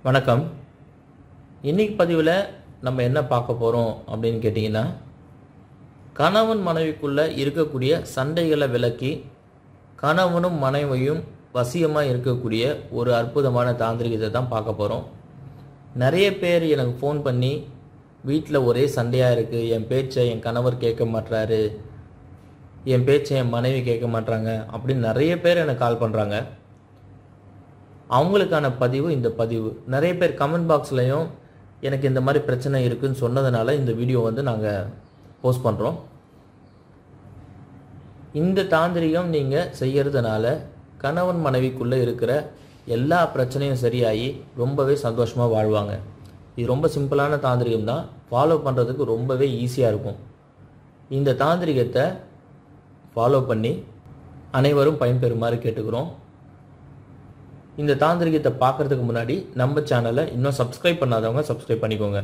வணக்கம் இன்னைக்கு பதிவில் நம்ம என்ன பார்க்க போகிறோம் அப்படின்னு கேட்டிங்கன்னா கணவன் மனைவிக்குள்ளே இருக்கக்கூடிய சண்டைகளை விலக்கி கணவனும் மனைவியும் வசியமாக இருக்கக்கூடிய ஒரு அற்புதமான தாந்திரிகத்தை தான் பார்க்க போகிறோம் நிறைய பேர் எனக்கு ஃபோன் பண்ணி வீட்டில் ஒரே சண்டையாக இருக்குது என் பேச்சை என் கணவர் கேட்க மாட்றாரு என் பேச்சை என் மனைவி கேட்க மாட்றாங்க அப்படின்னு நிறைய பேர் எனக்கு கால் பண்ணுறாங்க அவங்களுக்கான பதிவு இந்த பதிவு நிறைய பேர் கமெண்ட் பாக்ஸ்லையும் எனக்கு இந்த மாதிரி பிரச்சனை இருக்குன்னு சொன்னதுனால இந்த வீடியோ வந்து நாங்கள் போஸ்ட் பண்ணுறோம் இந்த தாந்திரிகம் நீங்கள் செய்யறதுனால கணவன் மனைவிக்குள்ளே இருக்கிற எல்லா பிரச்சனையும் சரியாகி ரொம்பவே சந்தோஷமாக வாழ்வாங்க இது ரொம்ப சிம்பிளான தாந்திரிகம் தான் ஃபாலோ பண்ணுறதுக்கு ரொம்பவே ஈஸியாக இருக்கும் இந்த தாந்திரிகத்தை ஃபாலோ பண்ணி அனைவரும் பயன்பெறுமாறு கேட்டுக்கிறோம் இந்த தாந்திரிகத்தை பார்க்கறதுக்கு முன்னாடி நம்ம சேனலை இன்னும் சப்ஸ்கிரைப் பண்ணாதவங்க சப்ஸ்கிரைப் பண்ணிக்கோங்க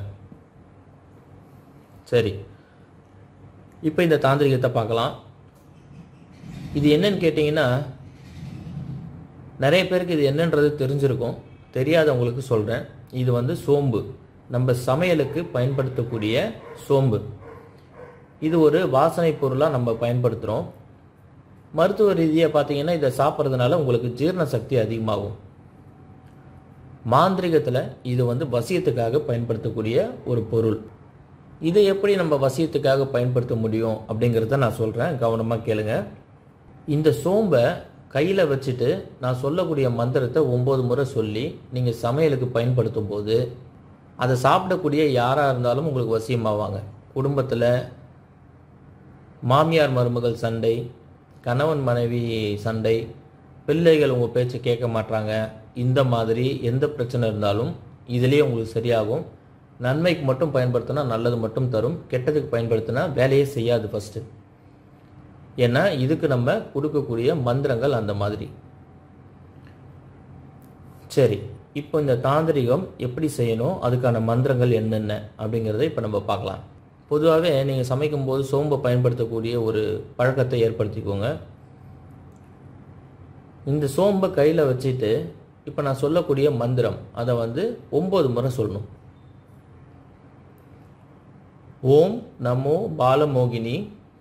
சரி இப்போ இந்த தாந்திரிகத்தை பார்க்கலாம் இது என்னன்னு கேட்டிங்கன்னா நிறைய பேருக்கு இது என்னன்றது தெரிஞ்சிருக்கும் தெரியாதவங்களுக்கு சொல்கிறேன் இது வந்து சோம்பு நம்ம சமையலுக்கு பயன்படுத்தக்கூடிய சோம்பு இது ஒரு வாசனை பொருளாக நம்ம பயன்படுத்துகிறோம் மருத்துவ ரீதியாக பார்த்தீங்கன்னா இதை சாப்பிட்றதுனால உங்களுக்கு ஜீரண சக்தி அதிகமாகும் மாந்திரிகத்தில் இது வந்து வசியத்துக்காக பயன்படுத்தக்கூடிய ஒரு பொருள் இதை எப்படி நம்ம வசியத்துக்காக பயன்படுத்த முடியும் அப்படிங்கிறத நான் சொல்கிறேன் கவனமாக கேளுங்க இந்த சோம்பை கையில் வச்சுட்டு நான் சொல்லக்கூடிய மந்திரத்தை ஒம்பது முறை சொல்லி நீங்கள் சமையலுக்கு பயன்படுத்தும் போது அதை சாப்பிடக்கூடிய யாராக இருந்தாலும் உங்களுக்கு வசியமாவாங்க குடும்பத்தில் மாமியார் மருமகள் சண்டை கணவன் மனைவி சண்டை பிள்ளைகள் உங்கள் பேச்சை கேட்க மாட்டாங்க இந்த மாதிரி எந்த பிரச்சனை இருந்தாலும் இதுலேயே உங்களுக்கு சரியாகும் நன்மைக்கு மட்டும் பயன்படுத்தினா நல்லது மட்டும் தரும் கெட்டதுக்கு பயன்படுத்தினா வேலையே செய்யாது ஃபஸ்ட்டு ஏன்னா இதுக்கு நம்ம கொடுக்கக்கூடிய மந்திரங்கள் அந்த மாதிரி சரி இப்போ இந்த தாந்திரிகம் எப்படி செய்யணும் அதுக்கான மந்திரங்கள் என்னென்ன அப்படிங்கிறத இப்போ நம்ம பார்க்கலாம் பொதுவாகவே நீங்கள் சமைக்கும்போது சோம்பை பயன்படுத்தக்கூடிய ஒரு பழக்கத்தை ஏற்படுத்திக்கோங்க இந்த சோம்பை கையில் வச்சுட்டு இப்போ நான் சொல்லக்கூடிய மந்திரம் அதை வந்து ஒம்பது முறை சொல்லணும் ஓம் நமோ பாலமோகினி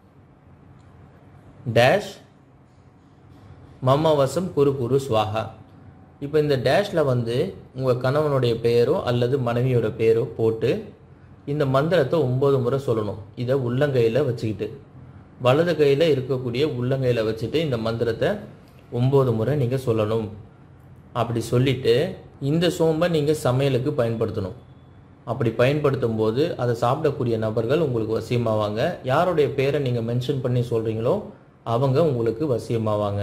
டேஷ் மம்மவசம் குரு குரு ஸ்வாகா இப்போ இந்த டேஷில் வந்து உங்கள் கணவனுடைய பெயரோ அல்லது மனைவியோட பெயரோ போட்டு இந்த மந்திரத்தை ஒம்பது முறை சொல்லணும் இதை உள்ளங்கையில் வச்சுக்கிட்டு வலது கையில் இருக்கக்கூடிய உள்ளங்கையில் வச்சுட்டு இந்த மந்திரத்தை ஒம்பது முறை நீங்கள் சொல்லணும் அப்படி சொல்லிவிட்டு இந்த சோம்பை நீங்கள் சமையலுக்கு பயன்படுத்தணும் அப்படி பயன்படுத்தும் போது அதை சாப்பிடக்கூடிய நபர்கள் உங்களுக்கு வசியமாவாங்க யாருடைய பேரை நீங்கள் மென்ஷன் பண்ணி சொல்கிறீங்களோ அவங்க உங்களுக்கு வசியமாவாங்க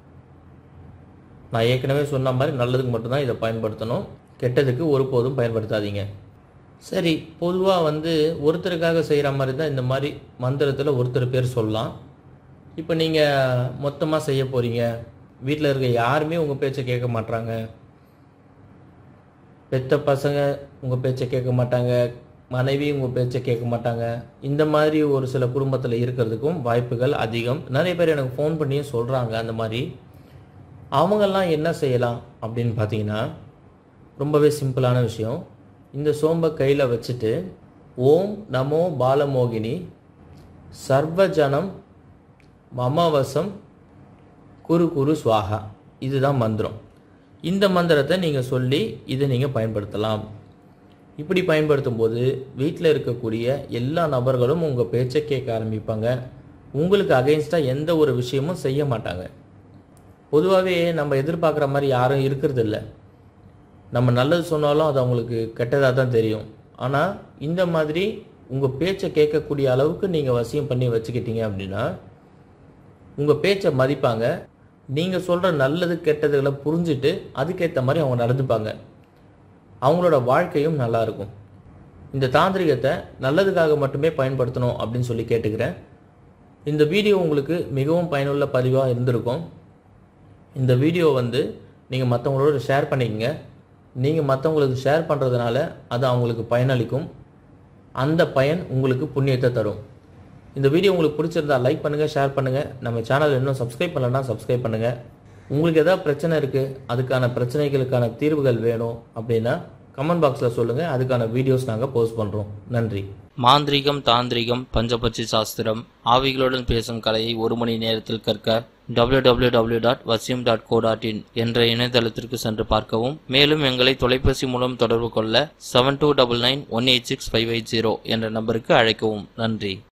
நான் ஏற்கனவே சொன்ன மாதிரி நல்லதுக்கு மட்டும்தான் இதை பயன்படுத்தணும் கெட்டதுக்கு ஒருபோதும் பயன்படுத்தாதீங்க சரி பொதுவாக வந்து ஒருத்தருக்காக செய்கிற மாதிரி தான் இந்த மாதிரி மந்திரத்தில் ஒருத்தர் பேர் சொல்லலாம் இப்போ நீங்கள் மொத்தமாக செய்ய போகிறீங்க வீட்டில் இருக்க யாருமே உங்கள் பேச்சை கேட்க மாட்டாங்க பெத்த பசங்க உங்கள் பேச்சை கேட்க மாட்டாங்க மனைவி உங்கள் பேச்சை கேட்க மாட்டாங்க இந்த மாதிரி ஒரு சில குடும்பத்தில் இருக்கிறதுக்கும் வாய்ப்புகள் அதிகம் நிறைய பேர் எனக்கு ஃபோன் பண்ணியும் சொல்கிறாங்க அந்த மாதிரி அவங்கெல்லாம் என்ன செய்யலாம் அப்படின்னு பார்த்தீங்கன்னா ரொம்பவே சிம்பிளான விஷயம் இந்த சோம்பை கையில் வச்சுட்டு ஓம் நமோ பாலமோகினி சர்வஜனம் மமவசம் குரு குரு ஸ்வாகா இதுதான் மந்திரம் இந்த மந்திரத்தை நீங்கள் சொல்லி இதை நீங்கள் பயன்படுத்தலாம் இப்படி பயன்படுத்தும் போது வீட்டில் இருக்கக்கூடிய எல்லா நபர்களும் உங்கள் பேச்சை கேட்க ஆரம்பிப்பாங்க உங்களுக்கு அகைன்ஸ்டாக எந்த ஒரு விஷயமும் செய்ய மாட்டாங்க பொதுவாகவே நம்ம எதிர்பார்க்குற மாதிரி யாரும் இருக்கிறது இல்லை நம்ம நல்லது சொன்னாலும் அது அவங்களுக்கு கெட்டதாக தான் தெரியும் ஆனால் இந்த மாதிரி உங்கள் பேச்சை கேட்கக்கூடிய அளவுக்கு நீங்கள் வசியம் பண்ணி வச்சுக்கிட்டீங்க அப்படின்னா உங்கள் பேச்சை மதிப்பாங்க நீங்கள் சொல்கிற நல்லது கெட்டதுகளை புரிஞ்சுட்டு அதுக்கேற்ற மாதிரி அவங்க நடந்துப்பாங்க அவங்களோட வாழ்க்கையும் நல்லாயிருக்கும் இந்த தாந்திரிகத்தை நல்லதுக்காக மட்டுமே பயன்படுத்தணும் அப்படின்னு சொல்லி கேட்டுக்கிறேன் இந்த வீடியோ உங்களுக்கு மிகவும் பயனுள்ள பதிவாக இருந்திருக்கும் இந்த வீடியோ வந்து நீங்கள் மற்றவங்களோட ஷேர் பண்ணிக்கங்க நீங்கள் மற்றவங்களுக்கு ஷேர் பண்ணுறதுனால அது அவங்களுக்கு பயனளிக்கும் அந்த பயன் உங்களுக்கு புண்ணியத்தை தரும் இந்த வீடியோ உங்களுக்கு பிடிச்சிருந்தா லைக் பண்ணுங்கள் ஷேர் பண்ணுங்கள் நம்ம சேனல் இன்னும் சப்ஸ்கிரைப் பண்ணலன்னா சப்ஸ்கிரைப் பண்ணுங்கள் உங்களுக்கு எதாவது பிரச்சனை இருக்குது அதுக்கான பிரச்சனைகளுக்கான தீர்வுகள் வேணும் அப்படின்னா கமெண்ட் பாக்ஸில் சொல்லுங்கள் அதுக்கான வீடியோஸ் நாங்கள் போஸ்ட் பண்ணுறோம் நன்றி மாந்திரிகம் தாந்திரிகம் பஞ்சபட்சி சாஸ்திரம் ஆவிகளுடன் பேசும் கலையை ஒரு மணி நேரத்தில் கற்க www.vasim.co.in டாட் வசியம் டாட் கோ டாட் இன் என்ற இணையதளத்திற்கு சென்று பார்க்கவும் மேலும் எங்களை தொலைபேசி மூலம் தொடர்பு கொள்ள seven two double nine one eight six five eight zero என்ற நம்பருக்கு அழைக்கவும் நன்றி